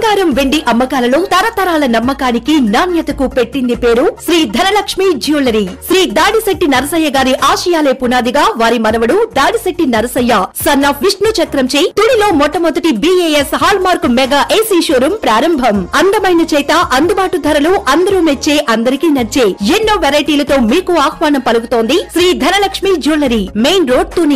బంగారం వెండి అమ్మకాలలో తరతరాల నమ్మకానికి నాణ్యతకు పెట్టింది పేరు శ్రీ ధనలక్ష్మి జ్యువెలరీ శ్రీ దాడిశెట్టి నరసయ్య గారి ఆశయాలే పునాదిగా వారి మనవడు దాడిశెట్టి నరసయ్య సన్ ఆఫ్ విష్ణు చక్రంచే తుడిలో మొట్టమొదటి BIS hallmark mega AC showroom ప్రారంభం అందమైన చేత అందుబాటు ధరలు అందరూ మెచ్చే అందరికీ నచ్చే ఎన్నో వెరైటీలతో మీకు ఆహ్వానం పలుకుతోంది Shri Dhanalakshmi jewellery main road Tuni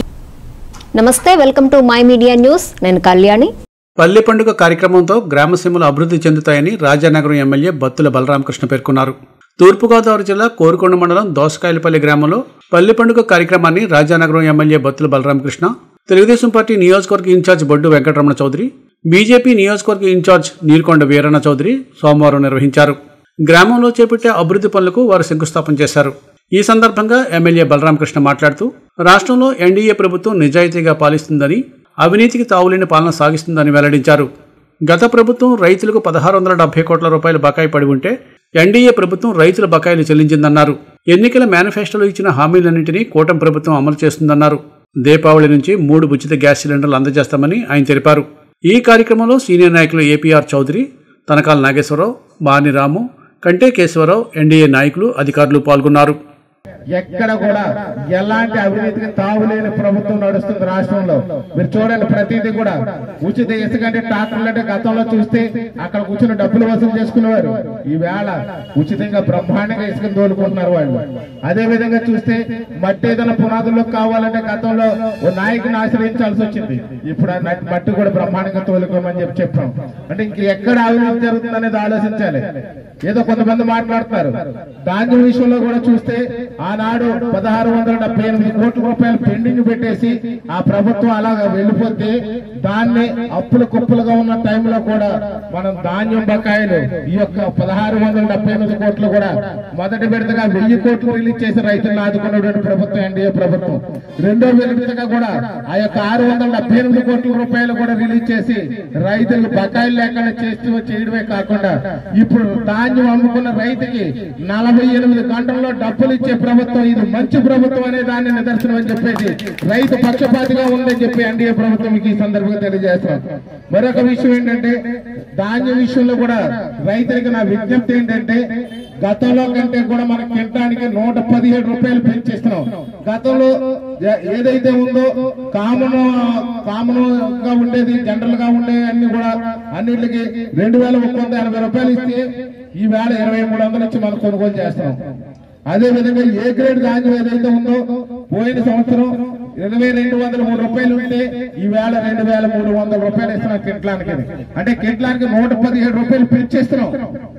నమస్తే welcome to my media news నేను కళ్యాణి పల్లె పండుగ కార్యక్రమంతో గ్రామసీమలు అభివృద్ధి చెందుతాయని రాజానగరం ఎమ్మెల్యే బత్తుల బలరామకృష్ణ పేర్కొన్నారు తూర్పుగోదావరి జిల్లా కోరుకొండ మండలం దోసకాయలపల్లి గ్రామంలో పల్లె పండుగ కార్యక్రమాన్ని రాజానగరం ఎమ్మెల్యే బత్తుల బలరామకృష్ణ తెలుగుదేశం పార్టీ నియోజకవర్గ ఇన్ఛార్జ్ బొడ్డు వెంకటరమణ చౌదరి బీజేపీ నియోజకవర్గ ఇన్ఛార్జ్ నీల్కొండ వీరన్న చౌదరి సోమవారం నిర్వహించారు గ్రామంలో చేపట్టే అభివృద్ధి పనులకు వారు శంకుస్థాపన చేశారు ఈ సందర్భంగా ఎమ్మెల్యే బలరామకృష్ణ మాట్లాడుతూ రాష్ట్రంలో ఎన్డీఏ ప్రభుత్వం నిజాయితీగా పాలిస్తుందని అవినీతికి తావులేని పాలన సాగిస్తుందని వెల్లడించారు గత ప్రభుత్వం రైతులకు పదహారు వందల డెబ్బై కోట్ల రూపాయల బకాయి పడి ఉంటే ఎన్డీఏ ప్రభుత్వం రైతుల బకాయిలు చెల్లించిందన్నారు ఎన్నికల మేనిఫెస్టోలో ఇచ్చిన హామీలన్నింటినీ కూటమి ప్రభుత్వం అమలు చేస్తుందన్నారు దీపావళి నుంచి మూడు ఉచిత గ్యాస్ సిలిండర్లు అందజేస్తామని ఆయన తెలిపారు ఈ కార్యక్రమంలో సీనియర్ నాయకులు ఏపీఆర్ చౌదరి తనకాల నాగేశ్వరరావు బాని రాము కంటే కేశవరావు ఎన్డీఏ నాయకులు అధికారులు పాల్గొన్నారు ఎక్కడ కూడా ఎలాంటి అవినీతికి తావులేని ప్రభుత్వం నడుస్తుంది రాష్ట్రంలో మీరు చూడండి ప్రతిదీ కూడా ఉచిత ఇసుక అంటే ట్రాక్టర్లు అంటే గతంలో చూస్తే అక్కడ కూర్చుని డబ్బులు వసూలు చేసుకునేవారు ఈవేళ ఉచితంగా బ్రహ్మాండంగా ఇసుక తోలుకుంటున్నారు వాళ్ళు అదే విధంగా చూస్తే మట్టి ఏదైనా పునాదుల్లో కావాలంటే గతంలో ఓ నాయకుని ఆశ్రయించాల్సి వచ్చింది ఇప్పుడు ఆ నట్- మట్టి కూడా బ్రహ్మాండంగా తోలుకోమని చెప్పి చెప్పాం అంటే ఇంక ఎక్కడ అవినీతి జరుగుతుంది అనేది ఆలోచించాలి ఏదో కొంతమంది మాట్లాడుతున్నారు ధాన్యం విషయంలో కూడా చూస్తే ఆనాడు పదహారు వందల డెబ్బై ఎనిమిది కోట్ల రూపాయలు పెండింగ్ పెట్టేసి ఆ ప్రభుత్వం అలాగా వెళ్ళిపోతే దాన్ని అప్పులు కుప్పలుగా ఉన్న టైంలో కూడా మనం ధాన్యం బకాయిలు ఈ యొక్క పదహారు వందల డెబ్బై ఎనిమిది కోట్లు కూడా మొదటి విడతగా వెయ్యి కోట్లు రిలీజ్ చేసి రైతులను ఆదుకున్నటువంటి ప్రభుత్వం ఎన్డీఏ ప్రభుత్వం రెండో విడతగా కూడా ఆ యొక్క ఆరు వందల డెబ్బై ఎనిమిది కోట్ల రూపాయలు కూడా రిలీజ్ చేసి రైతులకు బకాయిలు లేకుండా చేస్తూ చేయడమే కాకుండా ఇప్పుడు ధాన్యం అమ్ముకున్న రైతుకి నలభై ఎనిమిది గంటల్లో డబ్బులు ఇచ్చే ప్రభుత్వం ఇది మంచి ప్రభుత్వం అనే దాన్ని నిదర్శనం అని చెప్పేసి రైతు పక్షపాతిగా ఉందని చెప్పి ఎన్డీఏ ప్రభుత్వం మీకు ఈ సందర్భంగా తెలియజేస్తున్నాం మరొక విషయం ఏంటంటే ధాన్యం విషయంలో కూడా రైతులకి నా విజ్ఞప్తి ఏంటంటే గతంలో కంటే కూడా మన కింటానికి నూట పదిహేడు రూపాయలు పెంచేస్తున్నాం గతంలో ఏ- ఏదైతే ఉందో కామన్ కామన్ గా ఉండేది జనరల్ గా ఉండే అన్ని కూడా అన్నిటికి రెండు వేల ఒక వంద ఎనభై రూపాయలు ఇస్తే ఈ వేళ ఇరవై మూడు వందలు ఇచ్చి మనం కొనుగోలు చేస్తున్నాం అదే విధంగా ఏ గ్రేడ్ ధాన్యం ఏదైతే ఉందో పోయిన సంవత్సరం ఇరవై రెండు వందల మూడు రూపాయలు ఉంటే ఈ వేళ రెండు వేల మూడు వందల రూపాయలు ఇస్తున్నాం కింట్లానికి అంటే కింట్లానికి నూట పదిహేడు రూపాయలు పెంచేస్తున్నాం